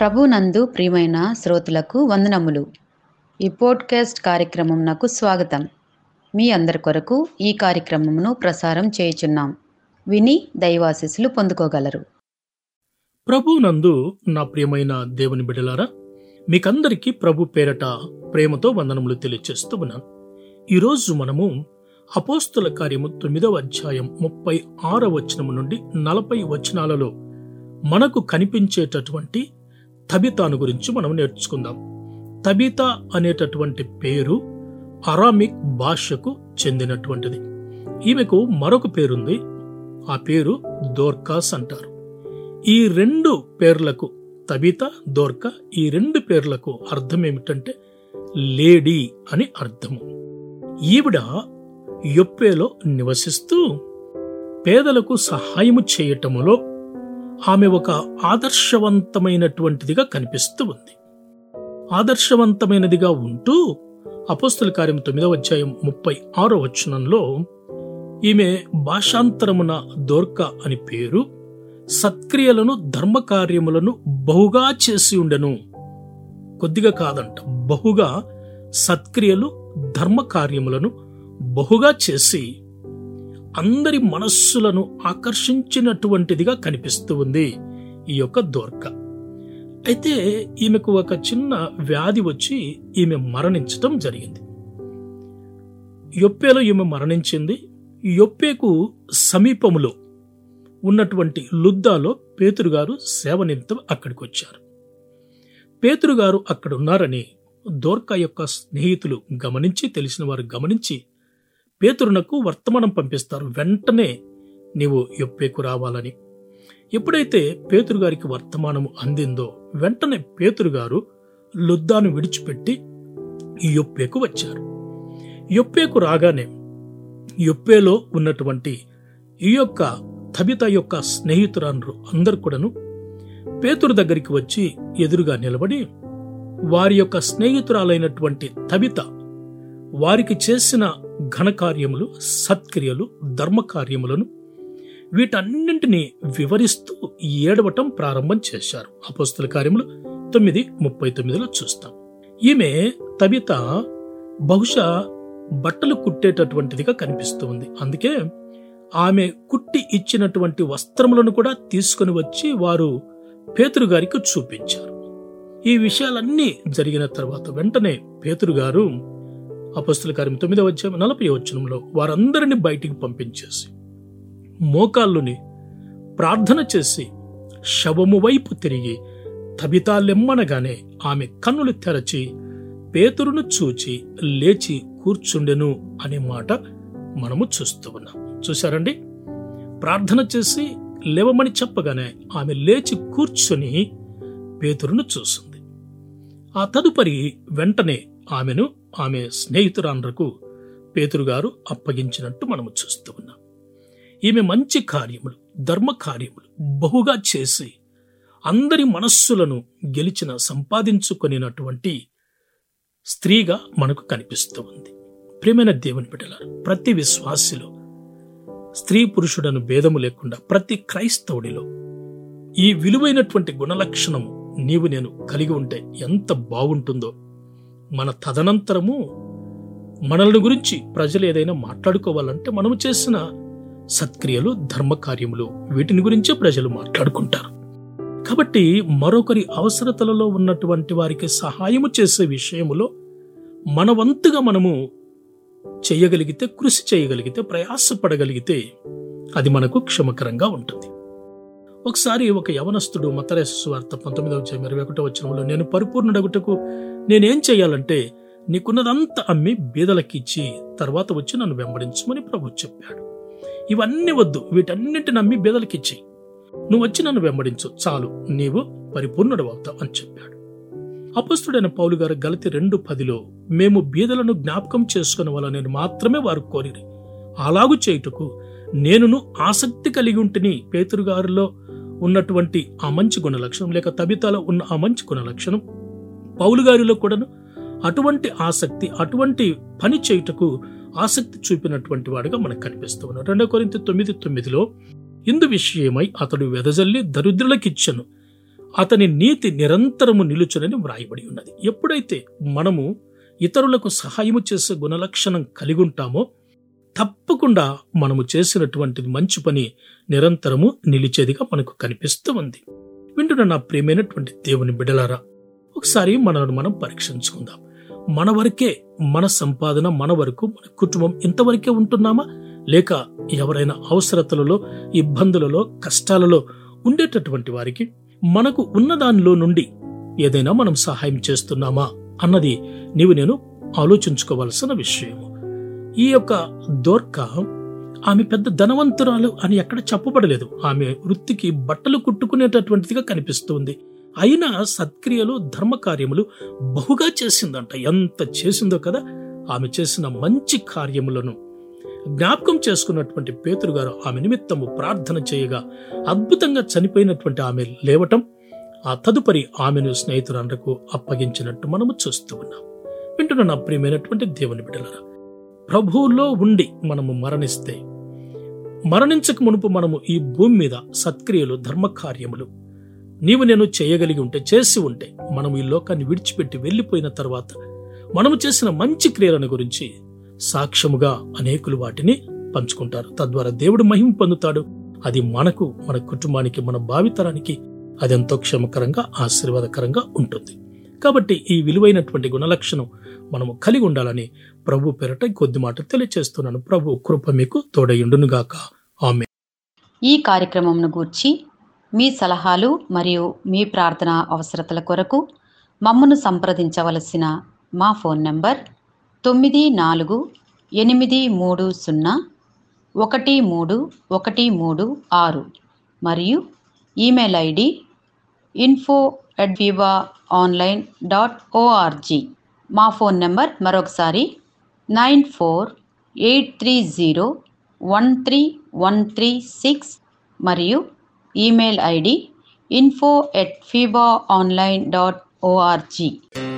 ప్రభునందు ప్రియమైన శ్రోతలకు వందనములు ఈ పోడ్కాస్ట్ కార్యక్రమం నాకు స్వాగతం మీ అందరి కొరకు ఈ కార్యక్రమమును ప్రసారం చేయుచున్నాం విని దైవాశీస్సులు పొందుకోగలరు ప్రభునందు నా ప్రియమైన దేవుని బిడ్డలారా మీకందరికీ ప్రభు పేరట ప్రేమతో వందనములు తెలియచేస్తూ ఉన్నాను ఈరోజు మనము అపోస్తుల కార్యము తొమ్మిదవ అధ్యాయం ముప్పై ఆరవ వచనము నుండి నలభై వచనాలలో మనకు కనిపించేటటువంటి తబితాను గురించి మనం నేర్చుకుందాం తబితా అనేటటువంటి పేరు అరామిక్ భాషకు చెందినటువంటిది ఈమెకు మరొక పేరుంది ఆ పేరు దోర్కాస్ అంటారు ఈ రెండు పేర్లకు తబిత దోర్క ఈ రెండు పేర్లకు అర్థం ఏమిటంటే లేడీ అని అర్థము ఈవిడ యొప్పేలో నివసిస్తూ పేదలకు సహాయము చేయటములో ఆమె ఒక ఆదర్శవంతమైనటువంటిదిగా కనిపిస్తూ ఉంది ఆదర్శవంతమైనదిగా ఉంటూ అపోస్తుల కార్యం తొమ్మిదవ అధ్యాయం ముప్పై ఆరో వచనంలో ఈమె భాషాంతరమున దోర్క అని పేరు సత్క్రియలను ధర్మకార్యములను బహుగా చేసి ఉండెను కొద్దిగా కాదంట బహుగా సత్క్రియలు ధర్మకార్యములను బహుగా చేసి అందరి మనస్సులను ఆకర్షించినటువంటిదిగా కనిపిస్తూ ఉంది ఈ యొక్క దోర్క అయితే ఈమెకు ఒక చిన్న వ్యాధి వచ్చి ఈమె మరణించటం జరిగింది యొప్పేలో ఈమె మరణించింది యొప్పేకు సమీపములో ఉన్నటువంటి లుద్దాలో పేతురు గారు సేవ నిమిత్తం అక్కడికి వచ్చారు పేతురు గారు అక్కడ ఉన్నారని దోర్కా యొక్క స్నేహితులు గమనించి తెలిసిన వారు గమనించి పేతురునకు వర్తమానం పంపిస్తారు వెంటనే నీవు యొప్పేకు రావాలని ఎప్పుడైతే పేతురు గారికి వర్తమానము అందిందో వెంటనే పేతురు గారు లుద్దాను విడిచిపెట్టి యొప్పేకు వచ్చారు యొప్పేకు రాగానే యొప్పేలో ఉన్నటువంటి ఈ యొక్క తబిత యొక్క స్నేహితురాండ్రు అందరు కూడాను పేతురు దగ్గరికి వచ్చి ఎదురుగా నిలబడి వారి యొక్క స్నేహితురాలైనటువంటి తబిత వారికి చేసిన ఘనకార్యములు సత్క్రియలు ధర్మకార్యములను వీటన్నింటినీ వివరిస్తూ ఏడవటం ప్రారంభం చేశారు అపోస్తుల కార్యములు తొమ్మిది ముప్పై తొమ్మిదిలో చూస్తాం ఈమె తబిత బహుశా బట్టలు కుట్టేటటువంటిదిగా కనిపిస్తుంది అందుకే ఆమె కుట్టి ఇచ్చినటువంటి వస్త్రములను కూడా తీసుకుని వచ్చి వారు పేతురు గారికి చూపించారు ఈ విషయాలన్నీ జరిగిన తర్వాత వెంటనే పేతురు గారు అపస్తుల కార్యం తొమ్మిదవ అధ్యాయం నలభై వచనంలో వారందరిని బయటికి పంపించేసి మోకాళ్ళుని ప్రార్థన చేసి శవము వైపు తిరిగి తబితాలెమ్మనగానే ఆమె కన్నులు తెరచి పేతురును చూచి లేచి కూర్చుండెను అనే మాట మనము చూస్తూ ఉన్నాం చూశారండి ప్రార్థన చేసి లేవమని చెప్పగానే ఆమె లేచి కూర్చొని పేతురును చూసింది ఆ తదుపరి వెంటనే ఆమెను ఆమె స్నేహితురాండ్రకు పేతురుగారు అప్పగించినట్టు మనము చూస్తూ ఉన్నాం ఈమె మంచి కార్యములు ధర్మ కార్యములు బహుగా చేసి అందరి మనస్సులను గెలిచిన సంపాదించుకొనినటువంటి స్త్రీగా మనకు కనిపిస్తూ ఉంది ప్రేమైన దేవుని బిడ్డలారు ప్రతి విశ్వాసిలో స్త్రీ పురుషుడను భేదము లేకుండా ప్రతి క్రైస్తవుడిలో ఈ విలువైనటువంటి గుణలక్షణము నీవు నేను కలిగి ఉంటే ఎంత బాగుంటుందో మన తదనంతరము మనల్ని గురించి ప్రజలు ఏదైనా మాట్లాడుకోవాలంటే మనము చేసిన సత్క్రియలు ధర్మకార్యములు వీటిని గురించే ప్రజలు మాట్లాడుకుంటారు కాబట్టి మరొకరి అవసరతలలో ఉన్నటువంటి వారికి సహాయము చేసే విషయములో మన వంతుగా మనము చేయగలిగితే కృషి చేయగలిగితే ప్రయాసపడగలిగితే అది మనకు క్షమకరంగా ఉంటుంది ఒకసారి ఒక యవనస్తుడు మతరేసు వార్త పంతొమ్మిదవ అధ్యాయం ఇరవై ఒకటో వచనంలో నేను పరిపూర్ణుడగుటకు నేనేం చేయాలంటే నీకున్నదంతా అమ్మి బీదలకిచ్చి తర్వాత వచ్చి నన్ను వెంబడించమని ప్రభు చెప్పాడు ఇవన్నీ వద్దు వీటన్నిటిని అమ్మి బీదలకిచ్చి నువ్వు వచ్చి నన్ను వెంబడించు చాలు నీవు పరిపూర్ణుడు అవుతావు అని చెప్పాడు అపస్తుడైన పౌలు గారు గలతి రెండు పదిలో మేము బీదలను జ్ఞాపకం చేసుకునే వాళ్ళని మాత్రమే వారు కోరిరి అలాగు చేయుటకు నేనును ఆసక్తి కలిగి ఉంటుని పేతురు గారిలో ఉన్నటువంటి ఆ మంచి గుణ లక్షణం లేక తబితాలో ఉన్న ఆ మంచి గుణ లక్షణం పౌలు గారిలో కూడాను అటువంటి ఆసక్తి అటువంటి పని చేయుటకు ఆసక్తి చూపినటువంటి వాడుగా మనకు కనిపిస్తూ ఉన్నాడు రెండో కొరింత తొమ్మిది తొమ్మిదిలో ఇందు విషయమై అతడు వెదజల్లి దరిద్రులకిచ్చను అతని నీతి నిరంతరము నిలుచునని వ్రాయబడి ఉన్నది ఎప్పుడైతే మనము ఇతరులకు సహాయము చేసే గుణలక్షణం కలిగి ఉంటామో తప్పకుండా మనము చేసినటువంటి మంచి పని నిరంతరము నిలిచేదిగా మనకు కనిపిస్తూ ఉంది వింటున్న నా ప్రియమైనటువంటి దేవుని బిడలారా ఒకసారి మనల్ని మనం పరీక్షించుకుందాం మన వరకే మన సంపాదన మన వరకు మన కుటుంబం ఇంతవరకే ఉంటున్నామా లేక ఎవరైనా అవసరతలలో ఇబ్బందులలో కష్టాలలో ఉండేటటువంటి వారికి మనకు ఉన్న దానిలో నుండి ఏదైనా మనం సహాయం చేస్తున్నామా అన్నది నీవు నేను ఆలోచించుకోవాల్సిన విషయము ఈ యొక్క దోర్క ఆమె పెద్ద ధనవంతురాలు అని ఎక్కడ చెప్పబడలేదు ఆమె వృత్తికి బట్టలు కుట్టుకునేటటువంటిదిగా కనిపిస్తుంది అయినా సత్క్రియలు ధర్మకార్యములు బహుగా చేసిందంట ఎంత చేసిందో కదా ఆమె చేసిన మంచి కార్యములను జ్ఞాపకం చేసుకున్నటువంటి పేతురు గారు ఆమె నిమిత్తము ప్రార్థన చేయగా అద్భుతంగా చనిపోయినటువంటి ఆమె లేవటం ఆ తదుపరి ఆమెను స్నేహితురాండ్రకు అప్పగించినట్టు మనము చూస్తూ ఉన్నాం వింటున్న నా ప్రియమైనటువంటి దేవుని బిడ్డలరా ప్రభువులో ఉండి మనము మరణిస్తే మరణించక మునుపు మనము ఈ భూమి మీద సత్క్రియలు ధర్మకార్యములు నీవు నేను చేయగలిగి ఉంటే చేసి ఉంటే మనం ఈ లోకాన్ని విడిచిపెట్టి వెళ్ళిపోయిన తర్వాత మనము చేసిన మంచి క్రియలను గురించి సాక్ష్యముగా అనేకులు వాటిని పంచుకుంటారు తద్వారా దేవుడు మహిమ పొందుతాడు అది మనకు మన కుటుంబానికి మన భావితరానికి అదెంతో క్షమకరంగా ఆశీర్వాదకరంగా ఉంటుంది కాబట్టి ఈ విలువైనటువంటి గుణలక్షణం మనము కలిగి ఉండాలని ప్రభు పేరట కొద్ది మాట తెలియచేస్తున్నాను ప్రభు కృప మీకు తోడయుండునుగాక ఆమె ఈ కార్యక్రమంను గూర్చి మీ సలహాలు మరియు మీ ప్రార్థన అవసరతల కొరకు మమ్మను సంప్రదించవలసిన మా ఫోన్ నంబర్ తొమ్మిది నాలుగు ఎనిమిది మూడు సున్నా ఒకటి మూడు ఒకటి మూడు ఆరు మరియు email ID info at Viva online dot O R G మా ఫోన్ నెంబర్ మరొకసారి nine four eight three zero one three one three six మరియు email ID info at Feeba online dot ORG